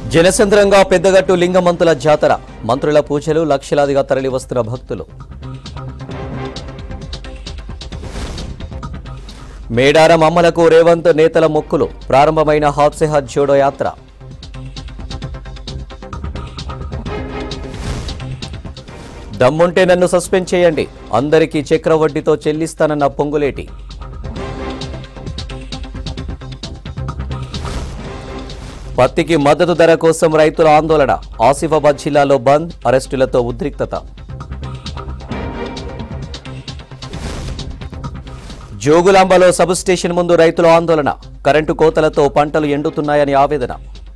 జనసంద్రంగా పెద్దగట్టు లింగమంతుల జాతర మంత్రుల పూజలు లక్షలాదిగా తరలివస్తున్న భక్తులు మేడారం అమ్మలకు రేవంత్ నేతల మొక్కులు ప్రారంభమైన హాప్సెహద్ జోడో యాత్ర దమ్ముంటే నన్ను సస్పెండ్ చేయండి అందరికీ చక్రవడ్డీతో చెల్లిస్తానన్న పొంగులేటి పత్తికి మద్దతు ధర కోసం రైతుల ఆందోళన ఆసిఫాబాద్ జిల్లాలో బంద్ అరెస్టులతో ఉద్రిక్తత జోగులాంబలో సబ్ స్టేషన్ ముందు రైతుల ఆందోళన కరెంటు కోతలతో పంటలు ఎండుతున్నాయని ఆవేదన